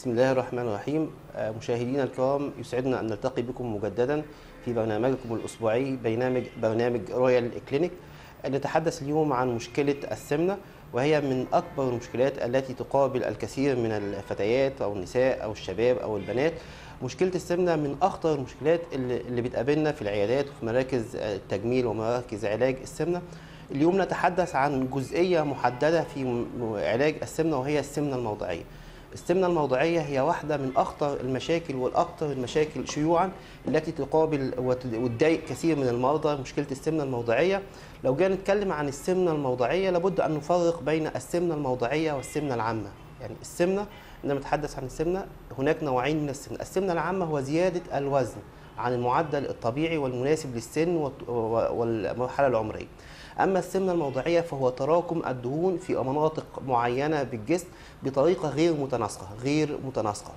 بسم الله الرحمن الرحيم آه، مشاهدينا الكرام يسعدنا ان نلتقي بكم مجددا في برنامجكم الاسبوعي برنامج برنامج رويال كلينيك نتحدث اليوم عن مشكله السمنه وهي من اكبر المشكلات التي تقابل الكثير من الفتيات او النساء او الشباب او البنات مشكله السمنه من اخطر المشكلات اللي اللي بتقابلنا في العيادات وفي مراكز التجميل ومراكز علاج السمنه اليوم نتحدث عن جزئيه محدده في م- علاج السمنه وهي السمنه الموضعيه السمنه الموضعيه هي واحده من اخطر المشاكل والاكثر المشاكل شيوعا التي تقابل وت- وتضايق كثير من المرضى مشكله السمنه الموضعيه لو جينا نتكلم عن السمنه الموضعيه لابد ان نفرق بين السمنه الموضعيه والسمنه العامه يعني السمنه عندما نتحدث عن السمنه هناك نوعين من السمنه السمنه العامه هو زياده الوزن عن المعدل الطبيعي والمناسب للسن والت- و- والمرحله العمريه اما السمنه الموضعيه فهو تراكم الدهون في مناطق معينه بالجسم بطريقه غير متناسقه غير متناسقه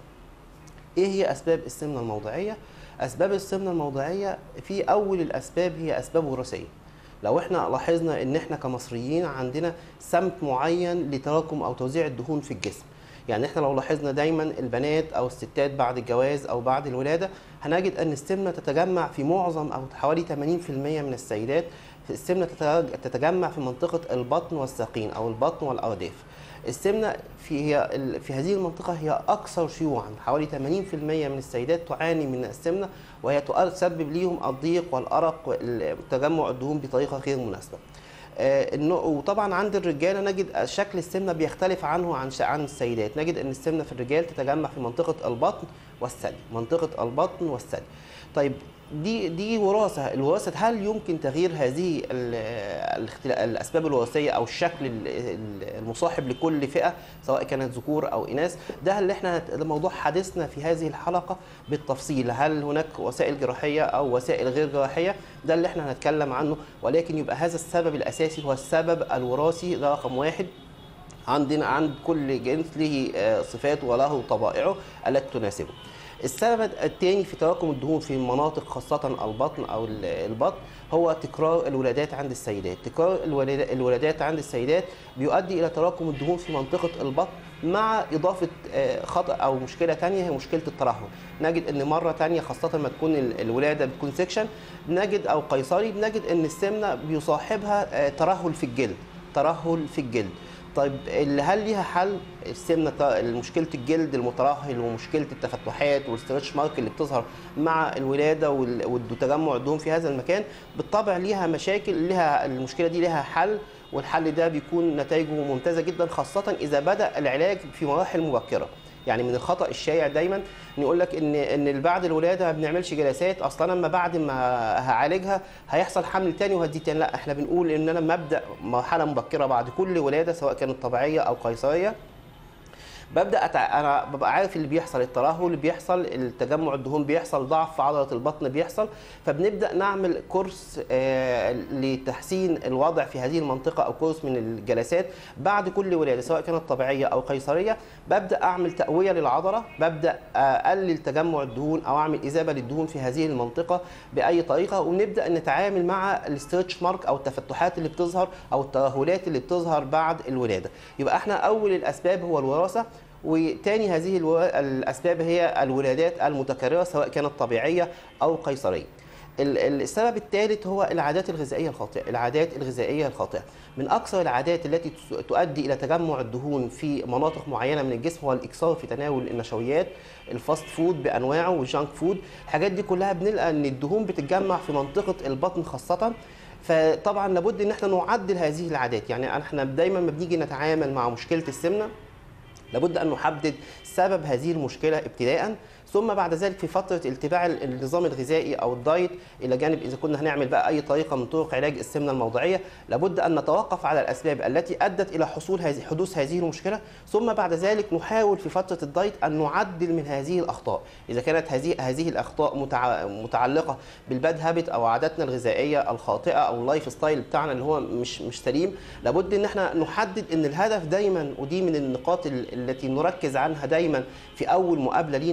ايه هي اسباب السمنه الموضعيه اسباب السمنه الموضعيه في اول الاسباب هي اسباب وراثيه لو احنا لاحظنا ان احنا كمصريين عندنا سمت معين لتراكم او توزيع الدهون في الجسم يعني احنا لو لاحظنا دايما البنات او الستات بعد الجواز او بعد الولاده هنجد ان السمنه تتجمع في معظم او حوالي 80% من السيدات السمنه تتج- تتجمع في منطقه البطن والساقين او البطن والارداف السمنه في هي ال- في هذه المنطقه هي اكثر شيوعا حوالي 80% من السيدات تعاني من السمنه وهي تسبب ليهم الضيق والارق وتجمع الدهون بطريقه غير مناسبه آه، إنه- وطبعا عند الرجاله نجد شكل السمنه بيختلف عنه عن ش- عن السيدات نجد ان السمنه في الرجال تتجمع في منطقه البطن والثدي منطقه البطن والثدي طيب دي دي وراثه الوراثه هل يمكن تغيير هذه ال- الاختلا- الاسباب الوراثيه او الشكل ال- ال- المصاحب لكل فئه سواء كانت ذكور او اناث ده اللي احنا ده موضوع حديثنا في هذه الحلقه بالتفصيل هل هناك وسائل جراحيه او وسائل غير جراحيه ده اللي احنا هنتكلم عنه ولكن يبقى هذا السبب الاساسي هو السبب الوراثي ده رقم واحد عندنا عند كل جنس له آه، صفاته وله طبائعه التي تناسبه السبب الثاني في تراكم الدهون في مناطق خاصة البطن أو ال- البطن هو تكرار الولادات عند السيدات تكرار الولاد- الولادات عند السيدات بيؤدي إلى تراكم الدهون في منطقة البطن مع إضافة آه، خطأ أو مشكلة تانية هي مشكلة الترهل نجد أن مرة تانية خاصة ما تكون ال- الولادة بتكون سكشن نجد أو قيصري بنجد أن السمنة بيصاحبها آه، ترهل في الجلد ترهل في الجلد طيب اللي هل ليها حل السمنه تا- مشكله الجلد المترهل ومشكله التفتحات والستريتش مارك اللي بتظهر مع الولاده وال- وتجمع الدهون في هذا المكان بالطبع ليها مشاكل ليها المشكله دي ليها حل والحل ده بيكون نتائجه ممتازه جدا خاصه اذا بدا العلاج في مراحل مبكره يعني من الخطا الشائع دايما نقول لك ان ان بعد الولاده ما بنعملش جلسات اصلا اما بعد ما هعالجها هيحصل حمل تاني وهدي تاني لا احنا بنقول ان انا مبدا مرحله مبكره بعد كل ولاده سواء كانت طبيعيه او قيصريه ببدا أتع... انا ببقى عارف اللي بيحصل الترهل اللي بيحصل التجمع الدهون بيحصل ضعف في عضله البطن بيحصل فبنبدا نعمل كورس آه لتحسين الوضع في هذه المنطقه او كورس من الجلسات بعد كل ولاده سواء كانت طبيعيه او قيصريه ببدا اعمل تقويه للعضله ببدا اقلل تجمع الدهون او اعمل اذابه للدهون في هذه المنطقه باي طريقه ونبدا نتعامل مع الاسترتش مارك او التفتحات اللي بتظهر او الترهلات اللي بتظهر بعد الولاده يبقى احنا اول الاسباب هو الوراثه وتاني هذه الو- الاسباب هي الولادات المتكرره سواء كانت طبيعيه او قيصريه ال- ال- السبب الثالث هو العادات الغذائيه الخاطئه العادات الغذائيه الخاطئه من اكثر العادات التي تس- تؤدي الى تجمع الدهون في مناطق معينه من الجسم هو الاكثار في تناول النشويات الفاست فود بانواعه والجانك فود الحاجات دي كلها بنلقى ان الدهون بتتجمع في منطقه البطن خاصه فطبعا لابد ان احنا نعدل هذه العادات يعني احنا دايما ما بنيجي نتعامل مع مشكله السمنه لابد ان نحدد سبب هذه المشكله ابتداء ثم بعد ذلك في فتره اتباع النظام الغذائي او الدايت الى جانب اذا كنا هنعمل بقى اي طريقه من طرق علاج السمنه الموضعيه لابد ان نتوقف على الاسباب التي ادت الى حصول هذه حدوث هذه المشكله ثم بعد ذلك نحاول في فتره الدايت ان نعدل من هذه الاخطاء اذا كانت هذه هذه الاخطاء متع... متعلقه بالباد هابت او عاداتنا الغذائيه الخاطئه او اللايف ستايل بتاعنا اللي هو مش مش سليم لابد ان احنا نحدد ان الهدف دايما ودي من النقاط ال- التي نركز عنها دايما في اول مقابله لينا مع المريض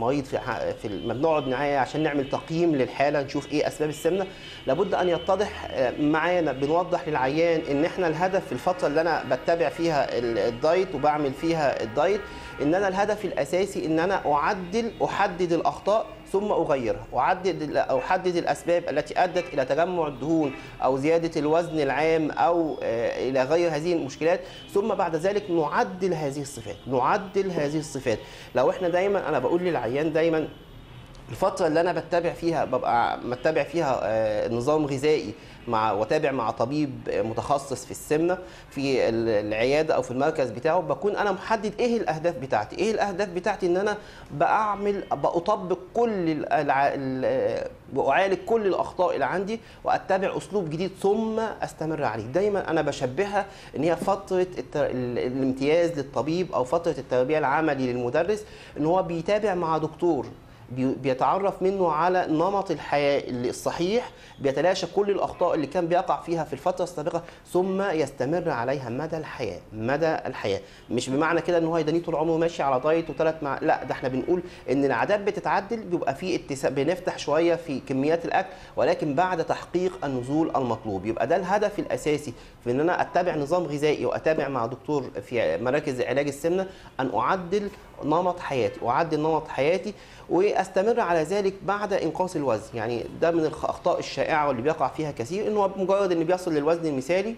المريض في ح- في لما بنقعد معاه عشان نعمل تقييم للحاله نشوف ايه اسباب السمنه لابد ان يتضح آه، معانا بنوضح للعيان ان احنا الهدف في الفتره اللي انا بتبع فيها ال- الدايت وبعمل فيها الدايت ان انا الهدف الاساسي ان انا اعدل احدد الاخطاء ثم اغيرها اعدد احدد الاسباب التي ادت الى تجمع الدهون او زياده الوزن العام او آه، الى غير هذه المشكلات ثم بعد ذلك نعدل هذه الصفات نعدل هذه الصفات لو احنا دايما انا بقول للعيان دايما الفترة اللي أنا بتابع فيها ببقى متابع فيها آه، نظام غذائي مع وتابع مع طبيب آه، متخصص في السمنة في ال- العيادة أو في المركز بتاعه بكون أنا محدد إيه الأهداف بتاعتي، إيه الأهداف بتاعتي إن أنا بعمل بطبق كل ال- الع- ال- وأعالج كل الأخطاء اللي عندي وأتبع أسلوب جديد ثم أستمر عليه، دايما أنا بشبهها إن هي فترة الت- ال- الامتياز للطبيب أو فترة التربية العملي للمدرس إن هو بيتابع مع دكتور بي- بيتعرف منه على نمط الحياة اللي الصحيح بيتلاشى كل الأخطاء اللي كان بيقع فيها في الفترة السابقة ثم يستمر عليها مدى الحياة مدى الحياة مش بمعنى كده ان هو يدني طول عمره ماشي على دايت وثلاث مع لا ده احنا بنقول ان العادات بتتعدل بيبقى في اتساع بنفتح شوية في كميات الأكل ولكن بعد تحقيق النزول المطلوب يبقى ده الهدف الأساسي في ان انا اتبع نظام غذائي واتابع مع دكتور في مراكز علاج السمنة ان اعدل نمط حياتي واعدل نمط حياتي واستمر على ذلك بعد انقاص الوزن يعني ده من الاخطاء الشائعه واللي بيقع فيها كثير انه مجرد ان بيصل للوزن المثالي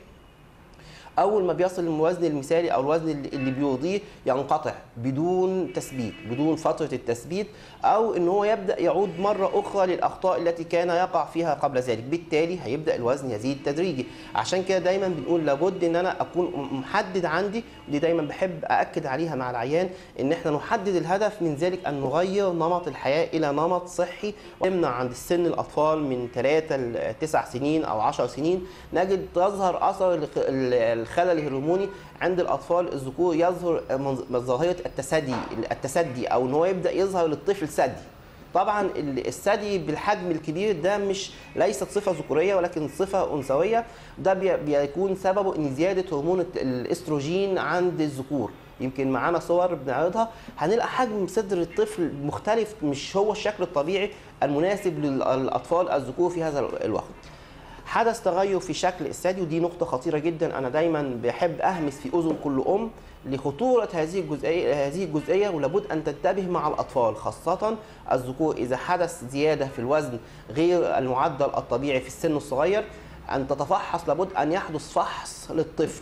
اول ما بيصل للوزن المثالي او الوزن اللي اللي بيرضيه ينقطع بدون تثبيت بدون فتره التثبيت او ان هو يبدا يعود مره اخرى للاخطاء التي كان يقع فيها قبل ذلك بالتالي هيبدا الوزن يزيد تدريجي عشان كده دايما بنقول لابد ان انا اكون محدد عندي ودي دايما بحب ااكد عليها مع العيان ان احنا نحدد الهدف من ذلك ان نغير نمط الحياه الى نمط صحي ونمنع عند السن الاطفال من 3 ل 9 سنين او 10 سنين نجد تظهر اثر الخ- ال- الخلل الهرموني عند الاطفال الذكور يظهر منظ- ظاهره التسدي التسدي او ان هو يبدا يظهر للطفل ثدي طبعا ال- الثدي بالحجم الكبير ده مش ليست صفه ذكوريه ولكن صفه انثويه ده بي- بيكون سببه ان زياده هرمون الت- الاستروجين عند الذكور يمكن معانا صور بنعرضها هنلقى حجم صدر الطفل مختلف مش هو الشكل الطبيعي المناسب للاطفال الذكور في هذا الوقت حدث تغير في شكل الثدي ودي نقطة خطيرة جدا أنا دايما بحب أهمس في أذن كل أم لخطورة هذه الجزئية هذه الجزئية ولابد أن تنتبه مع الأطفال خاصة الذكور إذا حدث زيادة في الوزن غير المعدل الطبيعي في السن الصغير أن تتفحص لابد أن يحدث فحص للطفل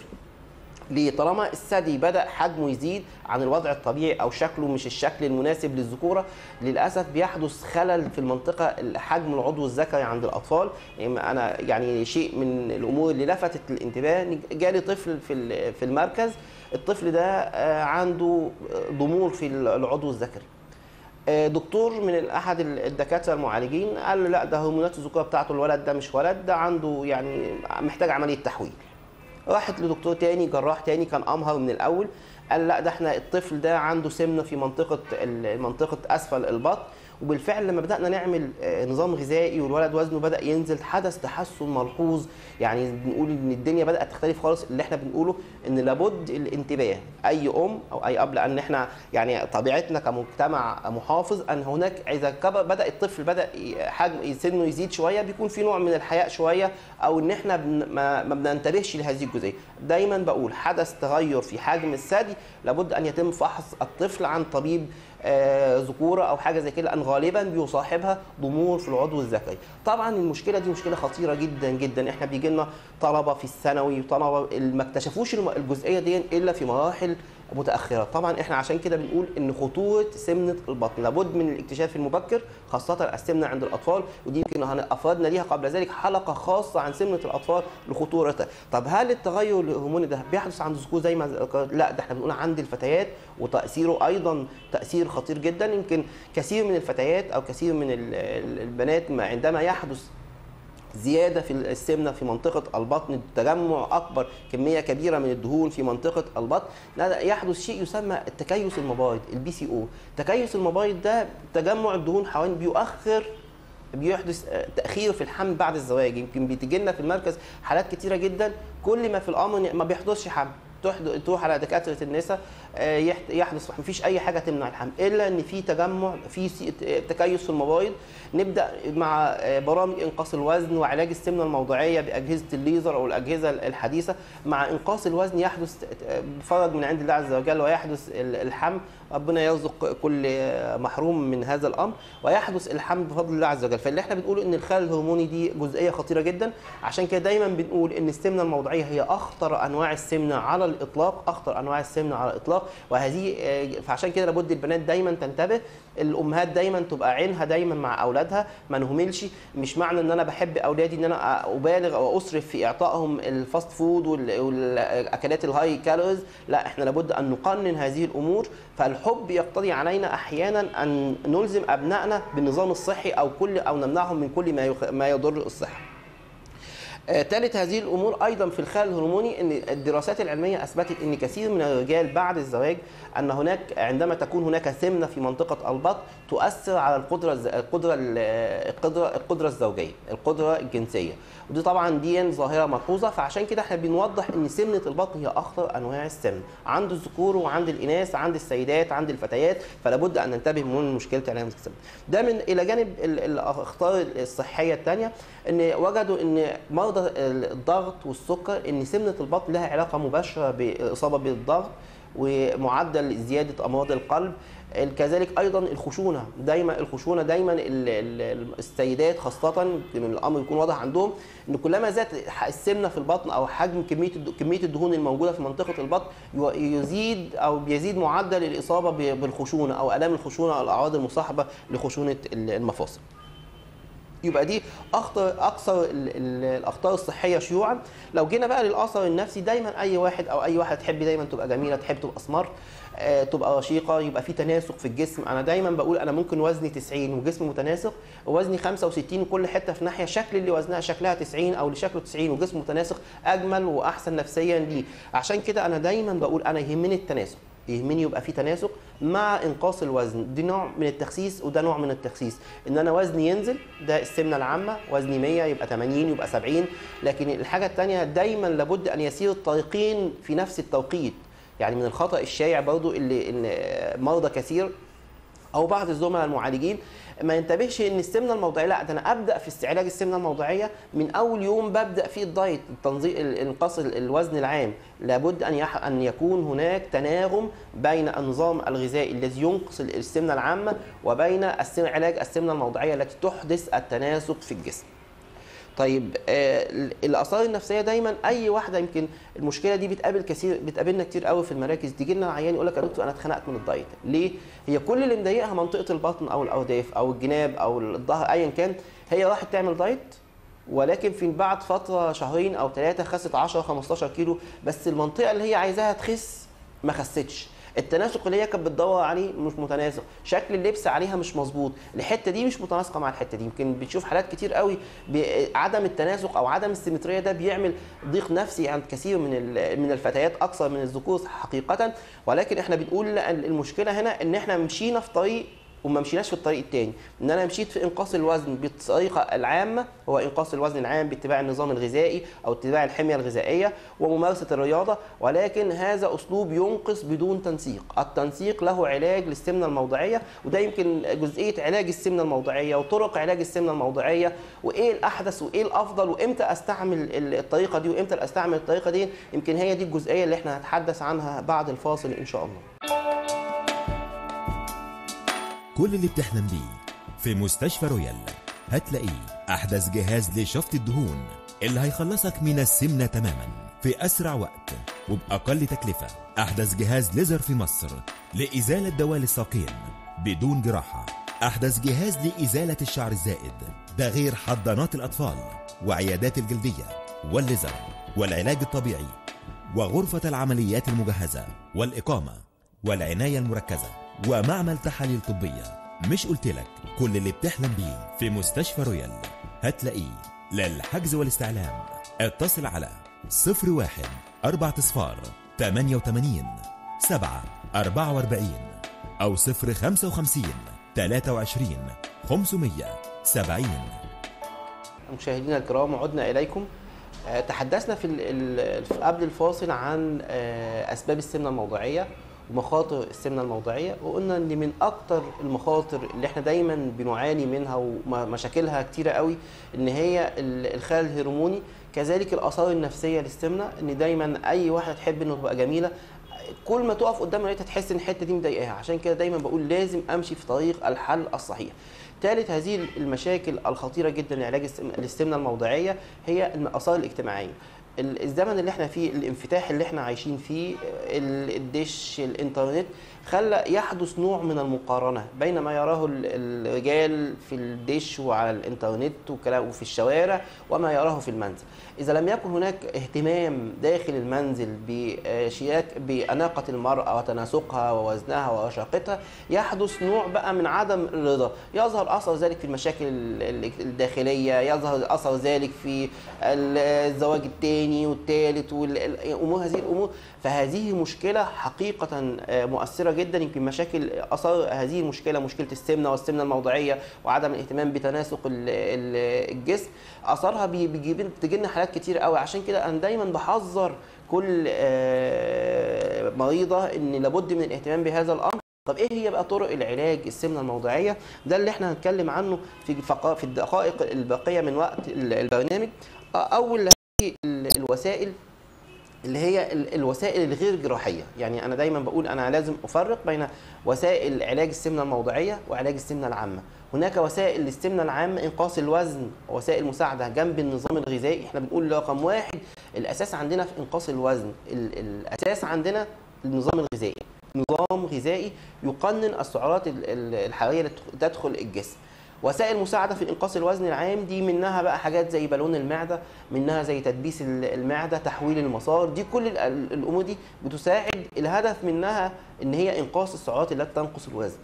ليه؟ طالما الثدي بدا حجمه يزيد عن الوضع الطبيعي او شكله مش الشكل المناسب للذكوره للاسف بيحدث خلل في المنطقه حجم العضو الذكري عند الاطفال يعني انا يعني شيء من الامور اللي لفتت الانتباه إن جالي طفل في ال- في المركز الطفل ده آه، عنده ضمور في العضو الذكري آه، دكتور من احد الدكاتره المعالجين قال له لا ده هرمونات الذكوره بتاعته الولد ده مش ولد ده عنده يعني محتاج عمليه تحويل راحت لدكتور تاني جراح تاني كان امهر من الاول قال لا ده احنا الطفل ده عنده سمنه في منطقه ال- منطقه اسفل البطن وبالفعل لما بدانا نعمل آه، نظام غذائي والولد وزنه بدا ينزل حدث تحسن ملحوظ يعني بنقول ان الدنيا بدات تختلف خالص اللي احنا بنقوله ان لابد الانتباه اي ام او اي اب لان احنا يعني طبيعتنا كمجتمع محافظ ان هناك اذا كبر بدا الطفل بدا ي- حجم سنه يزيد شويه بيكون في نوع من الحياء شويه او ان احنا بن ما, ما بننتبهش لهذه الجزئيه دايما بقول حدث تغير في حجم الثدي لابد ان يتم فحص الطفل عن طبيب آه، ذكوره او حاجه زي كده لان غالبا بيصاحبها ضمور في العضو الذكري طبعا المشكله دي مشكله خطيره جدا جدا احنا بيجي لنا طلبه في الثانوي وطلبه اللي ما اكتشفوش الم- الجزئيه دي الا في مراحل متاخره طبعا احنا عشان كده بنقول ان خطوره سمنه البطن لابد من الاكتشاف المبكر خاصه السمنه عند الاطفال ودي يمكن هن- افردنا ليها قبل ذلك حلقه خاصه عن سمنه الاطفال لخطورتها طب هل التغير الهرموني ده بيحدث عند الذكور زي ما ذكرت؟ لا ده احنا بنقول عند الفتيات وتاثيره ايضا تاثير خطير جدا يمكن كثير من الفتيات او كثير من ال- ال- البنات ما عندما يحدث زياده في السمنه في منطقه البطن تجمع اكبر كميه كبيره من الدهون في منطقه البطن لا يحدث شيء يسمى التكيس المبايض البي سي او تكيس المبايض ده تجمع الدهون حوالين بيؤخر بيحدث آه، تاخير في الحمل بعد الزواج يمكن بتجي لنا في المركز حالات كتيره جدا كل ما في الامر إن ما بيحدثش حمل تحد- تروح على دكاتره النساء آه، يحت- يحدث مفيش اي حاجه تمنع الحمل الا ان في تجمع في سي- تكيس في المبايض نبدا مع آه، برامج انقاص الوزن وعلاج السمنه الموضعيه باجهزه الليزر او الاجهزه الحديثه مع انقاص الوزن يحدث آه، فرج من عند الله عز وجل ويحدث ال- الحمل ربنا يرزق كل آه، محروم من هذا الامر ويحدث الحمل بفضل الله عز وجل فاللي احنا بنقوله ان الخلل الهرموني دي جزئيه خطيره جدا عشان كده دايما بنقول ان السمنه الموضعيه هي اخطر انواع السمنه على الاطلاق اخطر انواع السمنه على الاطلاق وهذه آه، فعشان كده لابد البنات دايما تنتبه الامهات دايما تبقى عينها دايما مع اولادها ما نهملش مش معنى ان انا بحب اولادي ان انا ابالغ او اسرف في اعطائهم الفاست فود وال- والاكلات الهاي كالوريز لا احنا لابد ان نقنن هذه الامور فالحب يقتضي علينا احيانا ان نلزم ابنائنا بالنظام الصحي او كل او نمنعهم من كل ما يخ- ما يضر الصحه آه، ثالث هذه الامور ايضا في الخلل الهرموني ان الدراسات العلميه اثبتت ان كثير من الرجال بعد الزواج ان هناك عندما تكون هناك سمنه في منطقه البطن تؤثر على القدره الز- القدره ال- القدره القدره الزوجيه القدره الجنسيه ودي طبعا دي ظاهره ملحوظه فعشان كده احنا بنوضح ان سمنه البطن هي اخطر انواع السمنه عند الذكور وعند الاناث عند السيدات عند الفتيات فلا بد ان ننتبه من مشكله علامه السمنه ده من الى جانب ال- الاخطار الصحيه الثانيه ان وجدوا ان مرضى الضغط والسكر ان سمنه البطن لها علاقه مباشره بالاصابه بالضغط ومعدل زياده امراض القلب كذلك ايضا الخشونه دايما الخشونه دايما ال- ال- السيدات خاصه يمكن الامر يكون واضح عندهم ان كلما زادت السمنه في البطن او حجم كميه الد- كميه الدهون الموجوده في منطقه البطن يو- يزيد او بيزيد معدل الاصابه ب- بالخشونه او الام الخشونه او الاعراض المصاحبه لخشونه المفاصل يبقى دي اخطر اكثر ال- ال- الاخطار الصحيه شيوعا لو جينا بقى للاثر النفسي دايما اي واحد او اي واحده تحب دايما تبقى جميله تحب تبقى سمارت آه، تبقى رشيقه يبقى في تناسق في الجسم انا دايما بقول انا ممكن وزني 90 وجسمي متناسق ووزني 65 وكل حته في ناحيه شكل اللي وزنها شكلها 90 او اللي شكله 90 وجسمه متناسق اجمل واحسن نفسيا ليه عشان كده انا دايما بقول انا يهمني التناسق يهمني يبقى في تناسق مع انقاص الوزن دي نوع من التخسيس وده نوع من التخسيس ان انا وزني ينزل ده السمنه العامه وزني 100 يبقى 80 يبقى 70 لكن الحاجه الثانيه دايما لابد ان يسير الطريقين في نفس التوقيت يعني من الخطا الشائع برضو اللي ان مرضى كثير او بعض الزملاء المعالجين ما ينتبهش ان السمنه الموضعيه لا ده انا ابدا في استعلاج السمنه الموضعيه من اول يوم ببدا فيه الدايت تنظيم انقاص الوزن العام لابد ان يح... ان يكون هناك تناغم بين النظام الغذائي الذي ينقص السمنه العامه وبين السم... علاج السمنه الموضعيه التي تحدث التناسق في الجسم طيب آه الاثار النفسيه دايما اي واحده يمكن المشكله دي بتقابل كثير بتقابلنا كتير قوي في المراكز تيجي لنا عيان يقول لك يا دكتور انا اتخنقت من الدايت ليه هي كل اللي مضايقها منطقه البطن او الارداف او الجناب او الظهر ايا كان هي راحت تعمل دايت ولكن في بعد فتره شهرين او ثلاثه خست 10 15 كيلو بس المنطقه اللي هي عايزاها تخس ما خستش التناسق اللي هي كانت بتدور عليه مش متناسق شكل اللبس عليها مش مظبوط الحته دي مش متناسقه مع الحته دي يمكن بتشوف حالات كتير قوي عدم التناسق او عدم السيمتريه ده بيعمل ضيق نفسي عند كثير من من الفتيات اكثر من الذكور حقيقه ولكن احنا بنقول المشكله هنا ان احنا مشينا في طريق وما مشيناش في الطريق الثاني ان انا مشيت في انقاص الوزن بالطريقه العامه هو انقاص الوزن العام باتباع النظام الغذائي او اتباع الحميه الغذائيه وممارسه الرياضه ولكن هذا اسلوب ينقص بدون تنسيق التنسيق له علاج للسمنه الموضعيه وده يمكن جزئيه علاج السمنه الموضعيه وطرق علاج السمنه الموضعيه وايه الاحدث وايه الافضل وامتى استعمل الطريقه دي وامتى استعمل الطريقه دي يمكن هي دي الجزئيه اللي احنا هنتحدث عنها بعد الفاصل ان شاء الله كل اللي بتحلم بيه في مستشفى رويال هتلاقيه أحدث جهاز لشفط الدهون اللي هيخلصك من السمنة تماما في أسرع وقت وبأقل تكلفة أحدث جهاز ليزر في مصر لإزالة دوال الساقين بدون جراحة أحدث جهاز لإزالة الشعر الزائد ده غير حضانات الأطفال وعيادات الجلدية والليزر والعلاج الطبيعي وغرفة العمليات المجهزة والإقامة والعناية المركزة ومعمل تحاليل طبية مش قلتلك كل اللي بتحلم بيه في مستشفى رويال هتلاقيه للحجز والاستعلام اتصل على 01 4 صفار 88 7 44 أو 055 23 570 مشاهدينا الكرام عدنا إليكم آه، تحدثنا في ال- ال- في- قبل الفاصل عن آه، اسباب السمنه الموضعيه ومخاطر السمنه الموضعيه وقلنا ان من اكتر المخاطر اللي احنا دايما بنعاني منها ومشاكلها كتيره قوي ان هي ال- الخلل الهرموني كذلك الاثار النفسيه للسمنه ان دايما اي واحده تحب انه تبقى جميله كل ما تقف قدام مرايتها تحس ان الحته دي مضايقاها عشان كده دايما بقول لازم امشي في طريق الحل الصحيح ثالث هذه المشاكل الخطيره جدا لعلاج السم- السمنه الموضعيه هي الاثار الاجتماعيه ال- الزمن اللي احنا فيه الانفتاح اللي احنا عايشين فيه ال- الدش الانترنت خلى يحدث نوع من المقارنه بين ما يراه ال- الرجال في الدش وعلى الانترنت وكلام- وفي الشوارع وما يراه في المنزل اذا لم يكن هناك اهتمام داخل المنزل بشياك باناقه المراه وتناسقها ووزنها ورشاقتها يحدث نوع بقى من عدم الرضا يظهر اثر ذلك في المشاكل ال- ال- الداخليه يظهر اثر ذلك في ال- الزواج الثاني والثالث والامور هذه الامور فهذه مشكله حقيقه آه، مؤثره جدا يمكن مشاكل اثار هذه المشكله مشكله السمنه والسمنه الموضعيه وعدم الاهتمام بتناسق ال- ال- الجسم اثارها بي- بيجيب بتجي لنا حالات كتير قوي عشان كده انا دايما بحذر كل آه، مريضه ان لابد من الاهتمام بهذا الامر طب ايه هي بقى طرق العلاج السمنه الموضعيه ده اللي احنا هنتكلم عنه في الفقا- في الدقائق الباقيه من وقت ال- البرنامج اول هذه ال- الوسائل اللي هي ال- الوسائل الغير جراحيه يعني انا دايما بقول انا لازم افرق بين وسائل علاج السمنه الموضعيه وعلاج السمنه العامه هناك وسائل للسمنه العامه انقاص الوزن وسائل مساعده جنب النظام الغذائي احنا بنقول رقم واحد الاساس عندنا في انقاص الوزن ال- الاساس عندنا النظام الغذائي نظام غذائي يقنن السعرات ال- ال- الحراريه اللي تدخل الجسم وسائل مساعده في انقاص الوزن العام دي منها بقى حاجات زي بالون المعده منها زي تدبيس ال- المعده تحويل المسار دي كل ال- ال- الامور دي بتساعد الهدف منها ان هي انقاص السعرات التي تنقص الوزن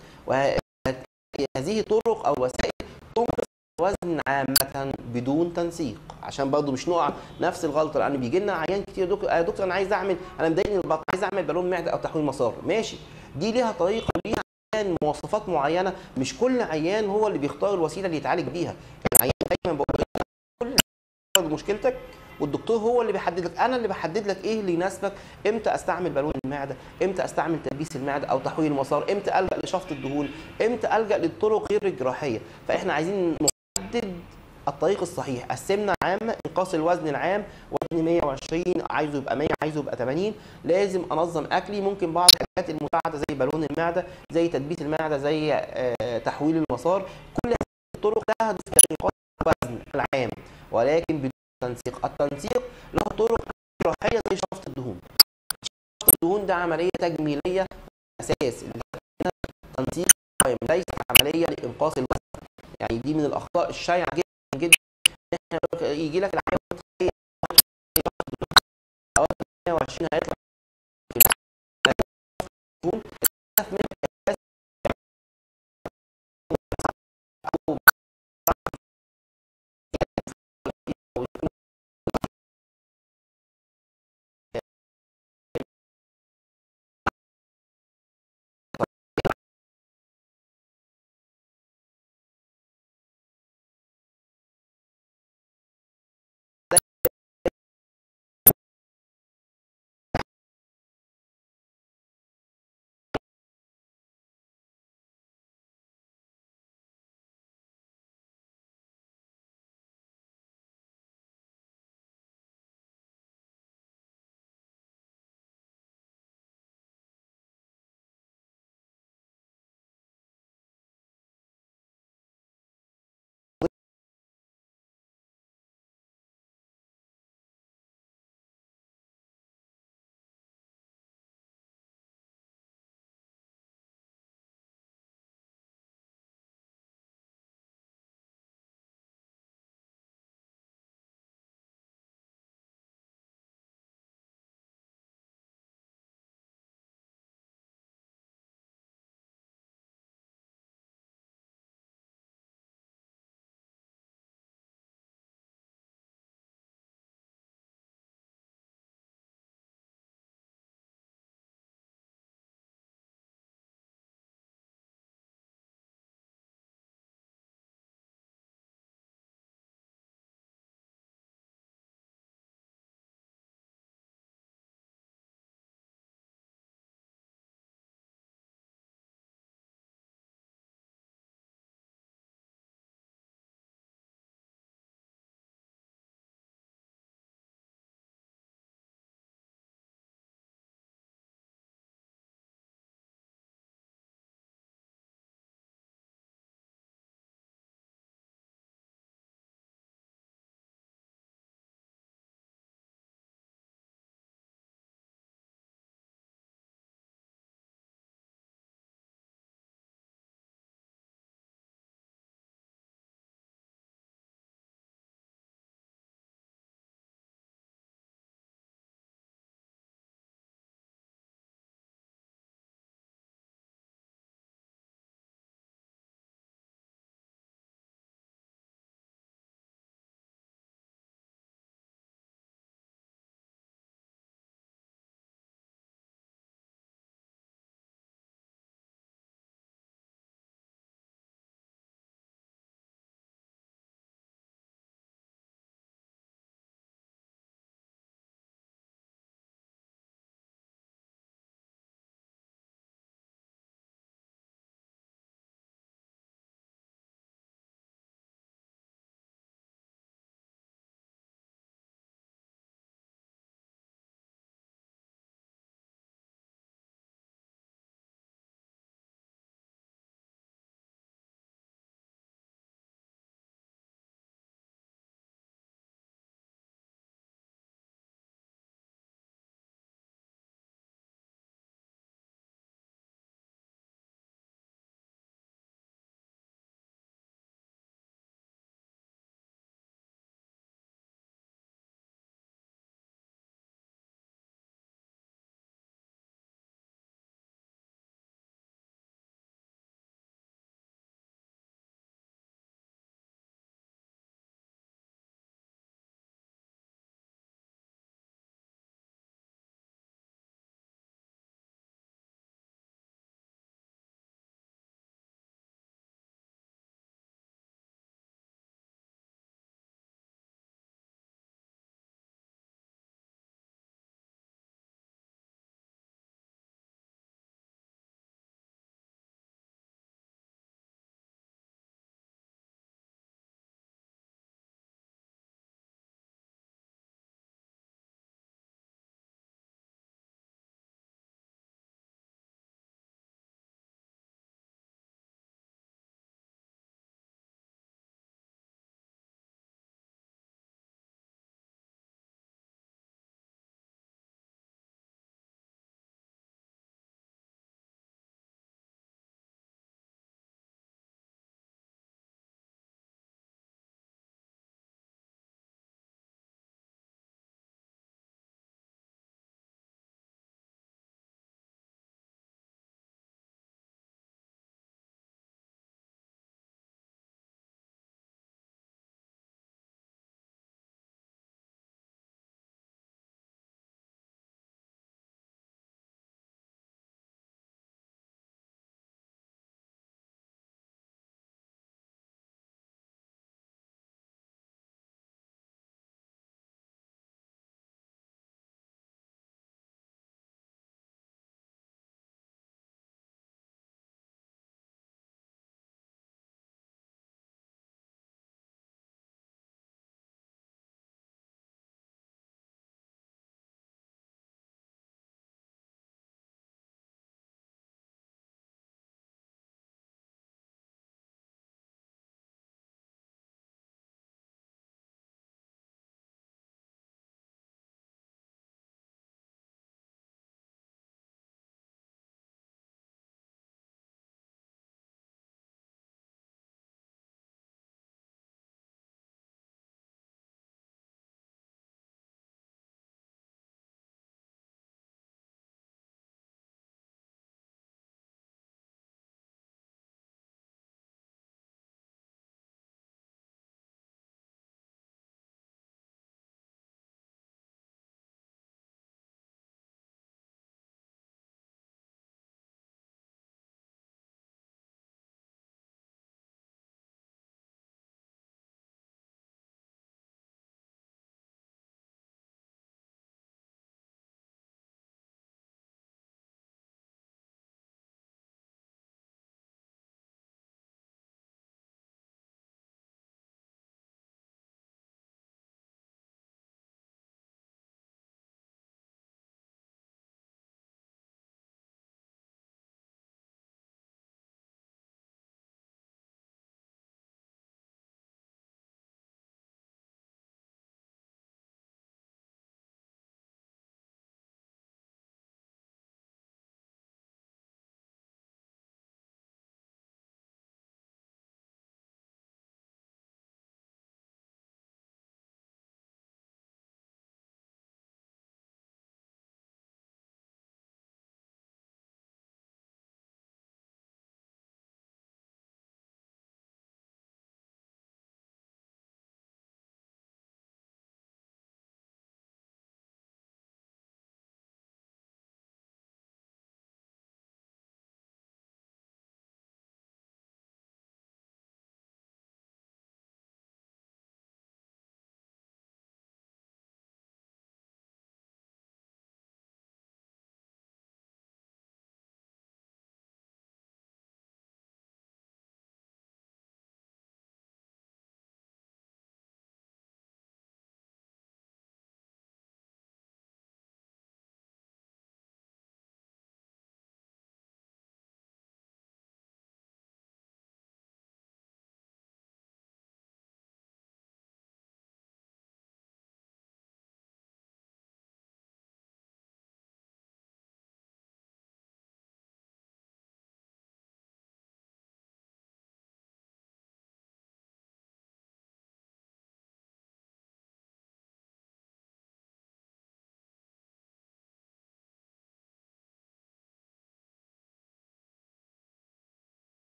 وهذه طرق او وسائل تنقص الوزن عامة بدون تنسيق عشان برضه مش نقع نفس الغلطة لأن بيجي لنا عيان كتير دكتور يا دكتور أنا عايز أعمل أنا مضايقني البطن عايز أعمل بالون معدة أو تحويل مسار ماشي دي ليها طريقة وليها عيان مواصفات معينة مش كل عيان هو اللي بيختار الوسيلة اللي يتعالج بيها العيان دايما بقول كل عيان مشكلتك والدكتور هو اللي بيحدد لك انا اللي بحدد لك ايه اللي يناسبك امتى استعمل بالون المعده امتى استعمل تلبيس المعده او تحويل المسار امتى الجا لشفط الدهون امتى الجا للطرق غير الجراحيه فاحنا عايزين نحدد الطريق الصحيح السمنه العامه انقاص الوزن العام وزن 120 عايزه يبقى 100 عايزه يبقى 80 لازم انظم اكلي ممكن بعض الحاجات المساعده زي بالون المعده زي تدبيس المعده زي آه، تحويل المسار كل هذه الطرق تهدف الى انقاص الوزن العام ولكن بدون تنسيق التنسيق له طرق جراحيه زي شفط الدهون شفط الدهون ده عمليه تجميليه اساس تنسيق قائم ليست عمليه لانقاص الوزن يعني دي من الاخطاء الشائعه جدا جدا إن احنا يجي لك العيان متخيل 120 هيطلع